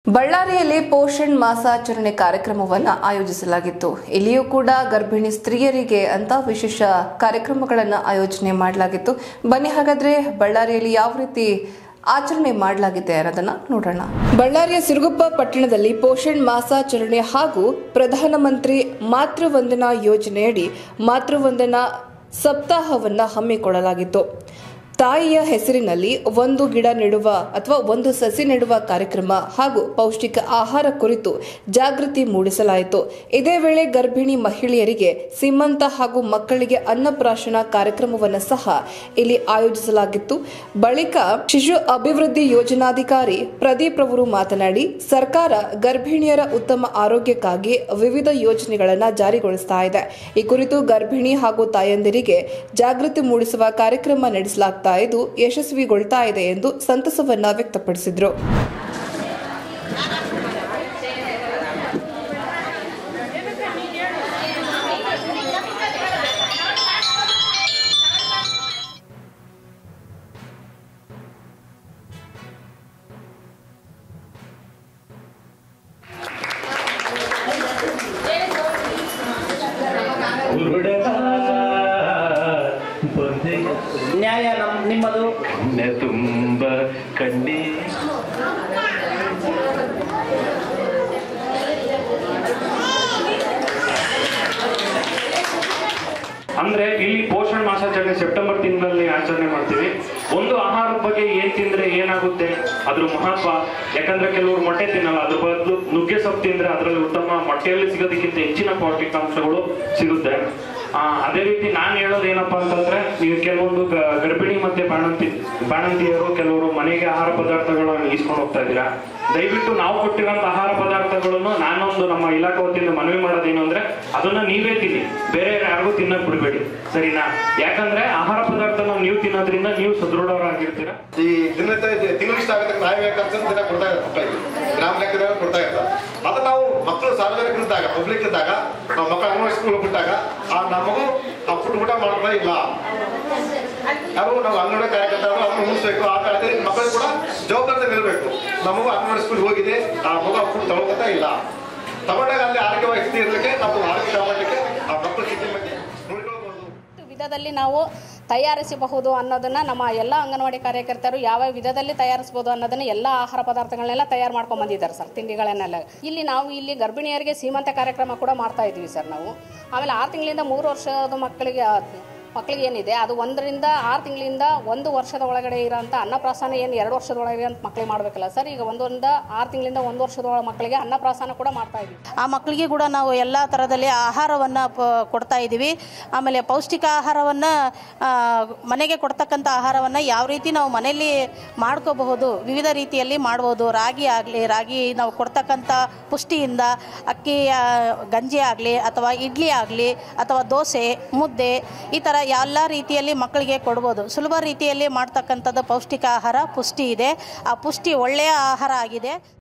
ಬಳ್ಳಾರಿಯಲ್ಲಿ ಪೋಷಣ್ ಮಾಸಾಚರಣೆ ಕಾರ್ಯಕ್ರಮವನ್ನು ಆಯೋಜಿಸಲಾಗಿತ್ತು ಇಲ್ಲಿಯೂ ಕೂಡ ಗರ್ಭಿಣಿ ಸ್ತ್ರೀಯರಿಗೆ ಅಂತ ವಿಶೇಷ ಕಾರ್ಯಕ್ರಮಗಳನ್ನು ಆಯೋಜನೆ ಮಾಡಲಾಗಿತ್ತು ಬನ್ನಿ ಹಾಗಾದ್ರೆ ಬಳ್ಳಾರಿಯಲ್ಲಿ ಯಾವ ರೀತಿ ಆಚರಣೆ ಮಾಡಲಾಗಿದೆ ಅನ್ನೋದನ್ನ ನೋಡೋಣ ಬಳ್ಳಾರಿಯ ಸಿರುಗುಪ್ಪ ಪಟ್ಟಣದಲ್ಲಿ ಪೋಷಣ್ ಮಾಸಾಚರಣೆ ಹಾಗೂ ಪ್ರಧಾನಮಂತ್ರಿ ಮಾತೃವಂದನಾ ಯೋಜನೆಯಡಿ ಮಾತೃವಂದನಾ ಸಪ್ತಾಹವನ್ನು ಹಮ್ಮಿಕೊಳ್ಳಲಾಗಿತ್ತು ತಾಯಿಯ ಹೆಸರಿನಲ್ಲಿ ಒಂದು ಗಿಡ ನೆಡುವ ಅಥವಾ ಒಂದು ಸಸಿ ನೆಡುವ ಕಾರ್ಯಕ್ರಮ ಹಾಗೂ ಪೌಷ್ಟಿಕ ಆಹಾರ ಕುರಿತು ಜಾಗೃತಿ ಮೂಡಿಸಲಾಯಿತು ಇದೇ ವೇಳೆ ಗರ್ಭಿಣಿ ಮಹಿಳೆಯರಿಗೆ ಸೀಮಂತ ಹಾಗೂ ಮಕ್ಕಳಿಗೆ ಅನ್ನಪ್ರಾಶನ ಕಾರ್ಯಕ್ರಮವನ್ನು ಸಹ ಇಲ್ಲಿ ಆಯೋಜಿಸಲಾಗಿತ್ತು ಬಳಿಕ ಶಿಶು ಅಭಿವೃದ್ಧಿ ಯೋಜನಾಧಿಕಾರಿ ಪ್ರದೀಪ್ ರವರು ಮಾತನಾಡಿ ಸರ್ಕಾರ ಗರ್ಭಿಣಿಯರ ಉತ್ತಮ ಆರೋಗ್ಯಕ್ಕಾಗಿ ವಿವಿಧ ಯೋಜನೆಗಳನ್ನು ಜಾರಿಗೊಳಿಸ್ತಾ ಇದೆ ಈ ಕುರಿತು ಗರ್ಭಿಣಿ ಹಾಗೂ ತಾಯಂದಿರಿಗೆ ಜಾಗೃತಿ ಮೂಡಿಸುವ ಕಾರ್ಯಕ್ರಮ ನಡೆಸಲಾಗ್ತಾ ಇದ್ದು ಯಶಸ್ವಿಗೊಳ್ತಾ ಇದೆ ಎಂದು ಸಂತಸವನ್ನ ವ್ಯಕ್ತಪಡಿಸಿದ್ರು ಹುಡುಗ ಬಂದೆ ನ್ಯಾಯ ನಮ್ ನಿಮ್ಮದು ಕಣ್ಣ ತುಂಬ ಕಣ್ಣಿ ಅಂದ್ರೆ ಇಲ್ಲಿ ಪೋಷಣ್ ಮಾಸಾಚರಣೆ ಸೆಪ್ಟೆಂಬರ್ ತಿಂಗಳಲ್ಲಿ ಆಚರಣೆ ಮಾಡ್ತೀವಿ ಒಂದು ಆಹಾರದ ಬಗ್ಗೆ ಏನ್ ತಿಂದ್ರೆ ಏನಾಗುತ್ತೆ ಅದ್ರ ಮಹತ್ವ ಯಾಕಂದ್ರೆ ಕೆಲವರು ಮೊಟ್ಟೆ ತಿನ್ನಲ್ಲ ಅದ್ರ ಬದಲು ನುಗ್ಗೆ ಸೊಪ್ಪು ತಿಂದ್ರೆ ಅದರಲ್ಲಿ ಉತ್ತಮ ಮೊಟ್ಟೆಯಲ್ಲಿ ಸಿಗೋದಕ್ಕಿಂತ ಹೆಚ್ಚಿನ ಪೌಷ್ಟಿಕಾಂಶಗಳು ಸಿಗುತ್ತೆ ಆ, ಅದೇ ರೀತಿ ನಾನು ಹೇಳೋದು ಏನಪ್ಪಾ ಅಂತಂದ್ರೆ ನೀವು ಕೆಲವೊಂದು ಗ- ಗರ್ಭಿಣಿ ಮತ್ತೆ ಬಾಣಂತಿ ಬಾಣಂತಿಯರು ಕೆಲವರು ಮನೆಗೆ ಆಹಾರ ಪದಾರ್ಥಗಳನ್ನು ಈಸ್ಕೊಂಡು ಹೋಗ್ತಾ ಇದ್ದೀರಾ ದಯವಿಟ್ಟು ನಾವು ಕೊಟ್ಟಿರೋಂಥ ಆಹಾರ ಪದಾರ್ಥಗಳನ್ನು ನಾನೊಂದು ನಮ್ಮ ಇಲಾಖೆ ವತಿಯಿಂದ ಮನವಿ ಮಾಡೋದೇನು ಅಂದ್ರೆ ಅದನ್ನ ನೀವೇ ತಿನ್ನಿ ಬೇರೆ ಯಾರಿಗೂ ತಿನ್ನಕ್ ಬಿಡಬೇಡಿ ಸರಿನಾ ಯಾಕಂದ್ರೆ ಆಹಾರ ಪದಾರ್ಥನ ನೀವು ತಿನ್ನೋದ್ರಿಂದ ನೀವು ಸದೃಢರಾಗಿರ್ತೀರಾ ಈ ದಿನನಿತ್ಯ ತಿಂಗಳು ಇಷ್ಟ ಆಗುತ್ತೆ ನಾವೇ ಖರ್ಚು ದಿನ ಕೊಡ್ತಾ ಇದ್ದಾರೆ ಮಕ್ಕಳಿಗೆ ಗ್ರಾಮ ಲೆಕ್ಕದಾಗ ಕೊಡ್ತಾ ಇರ್ತಾರೆ ಅದು ನಾವು ಮಕ್ಕಳು ಸಾರ್ವಜನಿಕರಿದ್ದಾಗ ಪಬ್ಲಿಕ್ ಇದ್ದಾಗ ನಾವು ಮಕ್ಕಳು ಅಂಗನವಾಡಿ ಸ್ಕೂಲ್ ಬಿಟ್ಟಾಗ ಆ ನಮಗೂ ಆ ಫುಡ್ ಊಟ ಮಾಡ್ತಾ ಇಲ್ಲ ಯಾರು ನಾವು ಅಂಗನವಾಡಿ ಕಾರ್ಯಕರ್ತರು ಅದನ್ನು ಉಳಿಸ್ಬೇಕು ಆ ಕಾಲದಲ್ಲಿ ಮಕ್ಕಳು ಕೂಡ ಜವಾಬ್ದಾರಿ ಇರಬೇಕು ನಮಗೂ ಅಂಗನವಾಡಿ ಸ್ಕೂಲ್ ಹೋಗಿದೆ ಆ ಮಗು ಆ ಫುಡ್ ತಗೊಳ್ತಾ ಇಲ್ಲ ತಗೊಂಡಾಗ ಅಲ್ಲಿ ಆರೋಗ್ಯವಾಗಿ ಸ್ಥಿತಿ ಇರಲಿಕ್ಕೆ ನಾವು ಆರೋಗ್ಯ ಕಾಪಾಡಲಿಕ್ಕೆ ಆ ಮಕ್ಕಳ ಸ್ಥಿತಿ ಬಗ್ಗೆ ನೋಡ್ಕೊಳ್ಬಹುದು ವಿಧದಲ್ಲಿ ನಾವು ತಯಾರಿಸಬಹುದು ಅನ್ನೋದನ್ನ ನಮ್ಮ ಎಲ್ಲ ಅಂಗನವಾಡಿ ಕಾರ್ಯಕರ್ತರು ಯಾವ ವಿಧದಲ್ಲಿ ತಯಾರಿಸಬಹುದು ಅನ್ನೋದನ್ನ ಎಲ್ಲ ಆಹಾರ ಪದಾರ್ಥಗಳನ್ನೆಲ್ಲ ತಯಾರು ಮಾಡ್ಕೊಂಡ್ ಬಂದಿದ್ದಾರೆ ಸರ್ ತಿಂಡಿಗಳನ್ನೆಲ್ಲ ಇಲ್ಲಿ ನಾವು ಇಲ್ಲಿ ಗರ್ಭಿಣಿಯರಿಗೆ ಸೀಮಂತ ಕಾರ್ಯಕ್ರಮ ಕೂಡ ಮಾಡ್ತಾ ಇದ್ವಿ ಸರ್ ನಾವು ಆಮೇಲೆ ಆರು ತಿಂಗಳಿಂದ ಮೂರು ವರ್ಷದ ಮಕ್ಕಳಿಗೆ ಮಕ್ಕಳಿಗೆ ಏನಿದೆ ಅದು ಒಂದರಿಂದ ಆರು ತಿಂಗಳಿಂದ ಒಂದು ವರ್ಷದ ಒಳಗಡೆ ಇರೋಂಥ ಅನ್ನಪ್ರಾಸನ ಏನು ಎರಡು ವರ್ಷದ ಒಳಗೆ ಅಂತ ಮಕ್ಕಳಿಗೆ ಮಾಡಬೇಕಲ್ಲ ಸರ್ ಈಗ ಒಂದೊಂದ ಆರು ತಿಂಗಳಿಂದ ಒಂದು ವರ್ಷದ ಒಳ ಮಕ್ಕಳಿಗೆ ಅನ್ನಪ್ರಾಸನ ಕೂಡ ಮಾಡ್ತಾ ಇದ್ವಿ ಆ ಮಕ್ಕಳಿಗೆ ಕೂಡ ನಾವು ಎಲ್ಲ ಥರದಲ್ಲಿ ಆಹಾರವನ್ನು ಪ ಕೊಡ್ತಾ ಇದ್ದೀವಿ ಆಮೇಲೆ ಪೌಷ್ಟಿಕ ಆಹಾರವನ್ನು ಮನೆಗೆ ಕೊಡ್ತಕ್ಕಂಥ ಆಹಾರವನ್ನು ಯಾವ ರೀತಿ ನಾವು ಮನೆಯಲ್ಲಿ ಮಾಡ್ಕೋಬಹುದು ವಿವಿಧ ರೀತಿಯಲ್ಲಿ ಮಾಡ್ಬೋದು ರಾಗಿ ಆಗಲಿ ರಾಗಿ ನಾವು ಕೊಡ್ತಕ್ಕಂಥ ಪುಷ್ಟಿಯಿಂದ ಅಕ್ಕಿ ಆ, ಗಂಜಿ ಆಗಲಿ ಅಥವಾ ಇಡ್ಲಿ ಆಗಲಿ ಅಥವಾ ದೋಸೆ ಮುದ್ದೆ ಈ ಥರ ಎಲ್ಲ ರೀತಿಯಲ್ಲಿ ಮಕ್ಕಳಿಗೆ ಕೊಡ್ಬೋದು ಸುಲಭ ರೀತಿಯಲ್ಲಿ ಮಾಡ್ತಕ್ಕಂಥದ್ದು ಪೌಷ್ಟಿಕ ಆಹಾರ ಪುಷ್ಟಿ ಇದೆ ಆ ಪುಷ್ಟಿ ಒಳ್ಳೆಯ ಆಹಾರ ಆಗಿದೆ